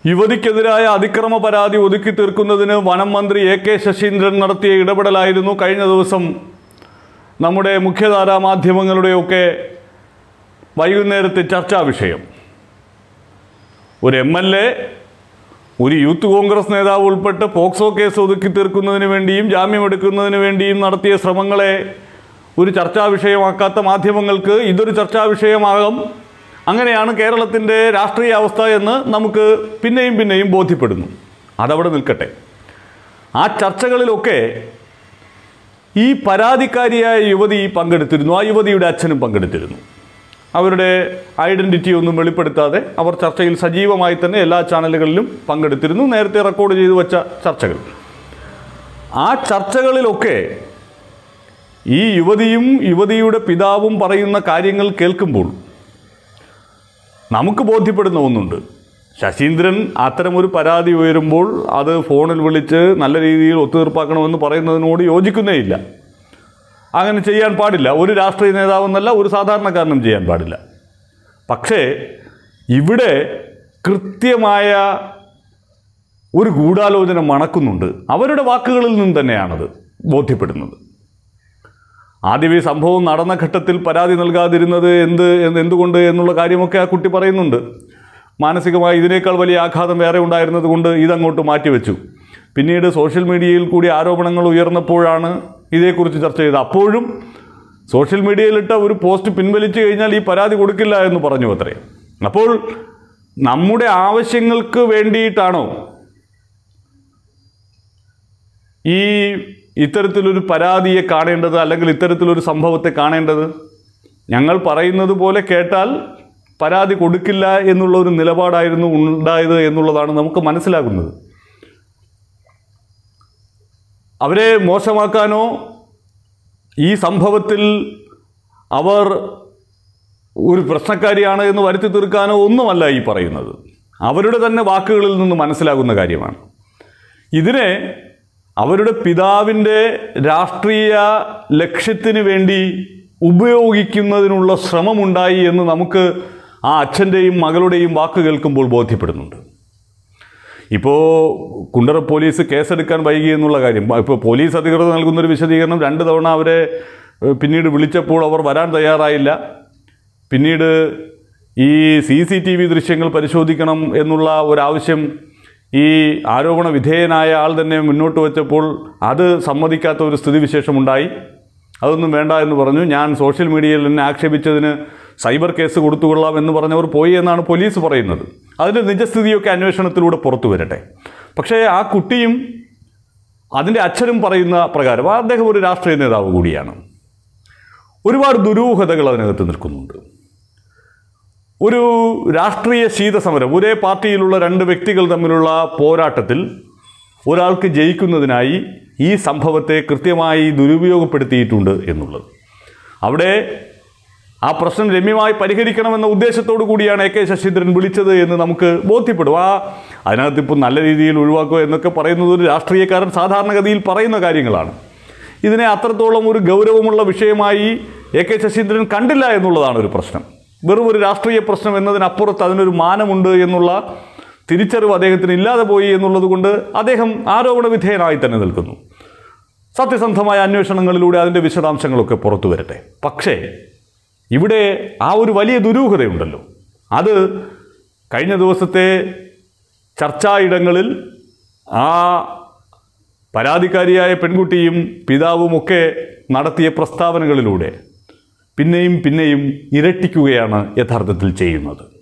യുവതിക്കെതിരായ അതിക്രമ പരാതി ഒതുക്കി തീർക്കുന്നതിന് വനം മന്ത്രി എ കെ ശശീന്ദ്രൻ നടത്തിയ ഇടപെടലായിരുന്നു കഴിഞ്ഞ ദിവസം നമ്മുടെ മുഖ്യധാരാ മാധ്യമങ്ങളുടെയൊക്കെ വൈകുന്നേരത്തെ ചർച്ചാ വിഷയം ഒരു എം എൽ എ ഒരു യൂത്ത് കോൺഗ്രസ് നേതാവ് ഉൾപ്പെട്ട് പോക്സോ കേസ് ഒതുക്കി തീർക്കുന്നതിന് വേണ്ടിയും ജാമ്യമെടുക്കുന്നതിന് വേണ്ടിയും നടത്തിയ ശ്രമങ്ങളെ ഒരു ചർച്ചാ വിഷയമാക്കാത്ത മാധ്യമങ്ങൾക്ക് ഇതൊരു ചർച്ചാ വിഷയമാകും അങ്ങനെയാണ് കേരളത്തിൻ്റെ രാഷ്ട്രീയ അവസ്ഥ എന്ന് നമുക്ക് പിന്നെയും പിന്നെയും ബോധ്യപ്പെടുന്നു അതവിടെ നിൽക്കട്ടെ ആ ചർച്ചകളിലൊക്കെ ഈ പരാതിക്കാരിയായ യുവതി പങ്കെടുത്തിരുന്നു ആ യുവതിയുടെ അച്ഛനും പങ്കെടുത്തിരുന്നു അവരുടെ ഐഡൻറ്റിറ്റി ഒന്നും വെളിപ്പെടുത്താതെ അവർ ചർച്ചയിൽ സജീവമായി തന്നെ എല്ലാ ചാനലുകളിലും പങ്കെടുത്തിരുന്നു നേരത്തെ റെക്കോർഡ് ചെയ്തു വച്ച ചർച്ചകൾ ആ ചർച്ചകളിലൊക്കെ ഈ യുവതിയും യുവതിയുടെ പിതാവും പറയുന്ന കാര്യങ്ങൾ കേൾക്കുമ്പോൾ നമുക്ക് ബോധ്യപ്പെടുന്ന ഒന്നുണ്ട് ശശീന്ദ്രൻ അത്തരമൊരു പരാതി ഉയരുമ്പോൾ അത് ഫോണിൽ വിളിച്ച് നല്ല രീതിയിൽ ഒത്തുതീർപ്പാക്കണമെന്ന് പറയുന്നതിനോട് യോജിക്കുന്നേയില്ല അങ്ങനെ ചെയ്യാൻ പാടില്ല ഒരു രാഷ്ട്രീയ നേതാവെന്നല്ല ഒരു സാധാരണക്കാരനും ചെയ്യാൻ പാടില്ല പക്ഷേ ഇവിടെ കൃത്യമായ ഒരു ഗൂഢാലോചന മണക്കുന്നുണ്ട് അവരുടെ വാക്കുകളിൽ നിന്ന് തന്നെയാണത് ബോധ്യപ്പെടുന്നത് ആദ്യം ഈ സംഭവം നടന്ന ഘട്ടത്തിൽ പരാതി നൽകാതിരുന്നത് എന്ത് എന്ന് എന്തുകൊണ്ട് എന്നുള്ള കാര്യമൊക്കെ ആ കുട്ടി പറയുന്നുണ്ട് മാനസികമായി ഇതിനേക്കാൾ വലിയ ആഘാതം വേറെ ഉണ്ടായിരുന്നത് കൊണ്ട് ഇതങ്ങോട്ട് മാറ്റിവെച്ചു പിന്നീട് സോഷ്യൽ മീഡിയയിൽ കൂടി ആരോപണങ്ങൾ ഉയർന്നപ്പോഴാണ് ഇതേക്കുറിച്ച് ചർച്ച ചെയ്തത് അപ്പോഴും സോഷ്യൽ മീഡിയയിലിട്ട ഒരു പോസ്റ്റ് പിൻവലിച്ചു കഴിഞ്ഞാൽ ഈ പരാതി കൊടുക്കില്ല എന്ന് പറഞ്ഞു അത്രേ അപ്പോൾ നമ്മുടെ ആവശ്യങ്ങൾക്ക് വേണ്ടിയിട്ടാണോ ഈ ഇത്തരത്തിലൊരു പരാതിയെ കാണേണ്ടത് അല്ലെങ്കിൽ ഇത്തരത്തിലൊരു സംഭവത്തെ കാണേണ്ടത് ഞങ്ങൾ പറയുന്നത് പോലെ കേട്ടാൽ പരാതി കൊടുക്കില്ല എന്നുള്ള ഒരു നിലപാടായിരുന്നു ഉണ്ടായത് എന്നുള്ളതാണ് നമുക്ക് മനസ്സിലാകുന്നത് അവരെ മോശമാക്കാനോ ഈ സംഭവത്തിൽ അവർ ഒരു പ്രശ്നക്കാരിയാണ് എന്ന് വരുത്തി തീർക്കാനോ ഒന്നുമല്ല ഈ പറയുന്നത് അവരുടെ തന്നെ വാക്കുകളിൽ നിന്ന് മനസ്സിലാകുന്ന കാര്യമാണ് ഇതിനെ അവരുടെ പിതാവിൻ്റെ രാഷ്ട്രീയ ലക്ഷ്യത്തിന് വേണ്ടി ഉപയോഗിക്കുന്നതിനുള്ള ശ്രമമുണ്ടായി എന്ന് നമുക്ക് ആ അച്ഛൻ്റെയും മകളുടെയും വാക്ക് കേൾക്കുമ്പോൾ ബോധ്യപ്പെടുന്നുണ്ട് ഇപ്പോൾ കുണ്ടറ പോലീസ് കേസെടുക്കാൻ വൈകി എന്നുള്ള കാര്യം ഇപ്പോൾ പോലീസ് അധികൃതർ നൽകുന്നൊരു വിശദീകരണം രണ്ട് തവണ അവരെ ഏഹ്, പിന്നീട് വിളിച്ചപ്പോൾ അവർ വരാൻ തയ്യാറായില്ല പിന്നീട് ഈ സി സി ടി വി ദൃശ്യങ്ങൾ പരിശോധിക്കണം എന്നുള്ള ഒരാവശ്യം ഈ ആരോപണ വിധേയനായ ആൾ തന്നെ മുന്നോട്ട് വെച്ചപ്പോൾ അത് സമ്മതിക്കാത്ത ഒരു സ്ഥിതിവിശേഷമുണ്ടായി അതൊന്നും വേണ്ട എന്ന് പറഞ്ഞു ഞാൻ സോഷ്യൽ മീഡിയയിൽ എന്നെ ആക്ഷേപിച്ചതിന് സൈബർ കേസ് കൊടുത്തുകൊള്ളാം എന്ന് പറഞ്ഞവർ പോയി എന്നാണ് പോലീസ് പറയുന്നത് അതിൻ്റെ നിജസ്ഥിതിയൊക്കെ അന്വേഷണത്തിലൂടെ പുറത്തു വരട്ടെ പക്ഷേ ആ കുട്ടിയും അതിൻ്റെ അച്ഛനും പറയുന്ന പ്രകാരം അദ്ദേഹം ഒരു രാഷ്ട്രീയ നേതാവ് കൂടിയാണ് ഒരുപാട് ദുരൂഹതകൾ അതിനകത്ത് നിൽക്കുന്നുണ്ട് ഒരു രാഷ്ട്രീയ ശീതസമരം ഒരേ പാർട്ടിയിലുള്ള രണ്ട് വ്യക്തികൾ തമ്മിലുള്ള പോരാട്ടത്തിൽ ഒരാൾക്ക് ജയിക്കുന്നതിനായി ഈ സംഭവത്തെ കൃത്യമായി ദുരുപയോഗപ്പെടുത്തിയിട്ടുണ്ട് എന്നുള്ളത് അവിടെ ആ പ്രശ്നം രമ്യമായി പരിഹരിക്കണമെന്ന ഉദ്ദേശത്തോടു കൂടിയാണ് എ കെ ശശീന്ദ്രൻ വിളിച്ചത് എന്ന് നമുക്ക് ബോധ്യപ്പെടും ആ അതിനകത്ത് ഇപ്പോൾ നല്ല രീതിയിൽ ഒഴിവാക്കുക എന്നൊക്കെ പറയുന്നത് ഒരു രാഷ്ട്രീയക്കാരൻ സാധാരണഗതിയിൽ പറയുന്ന കാര്യങ്ങളാണ് ഇതിനെ അത്രത്തോളം ഒരു ഗൗരവമുള്ള വിഷയമായി എ കെ ശശീന്ദ്രൻ കണ്ടില്ല എന്നുള്ളതാണ് ഒരു പ്രശ്നം വെറും ഒരു രാഷ്ട്രീയ പ്രശ്നം എന്നതിനപ്പുറത്ത് അതിനൊരു മാനമുണ്ട് എന്നുള്ള തിരിച്ചറിവ് അദ്ദേഹത്തിന് ഇല്ലാതെ പോയി എന്നുള്ളത് കൊണ്ട് അദ്ദേഹം ആരോപണ വിധേയനായി തന്നെ നിൽക്കുന്നു സത്യസന്ധമായ അന്വേഷണങ്ങളിലൂടെ അതിൻ്റെ വിശദാംശങ്ങളൊക്കെ പുറത്തു വരട്ടെ പക്ഷേ ഇവിടെ ആ ഒരു വലിയ ദുരൂഹതയുണ്ടല്ലോ അത് കഴിഞ്ഞ ദിവസത്തെ ചർച്ചായിടങ്ങളിൽ ആ പരാതിക്കാരിയായ പെൺകുട്ടിയും പിതാവുമൊക്കെ നടത്തിയ പ്രസ്താവനകളിലൂടെ പിന്നെയും പിന്നെയും ഇരട്ടിക്കുകയാണ് യഥാർത്ഥത്തിൽ ചെയ്യുന്നത്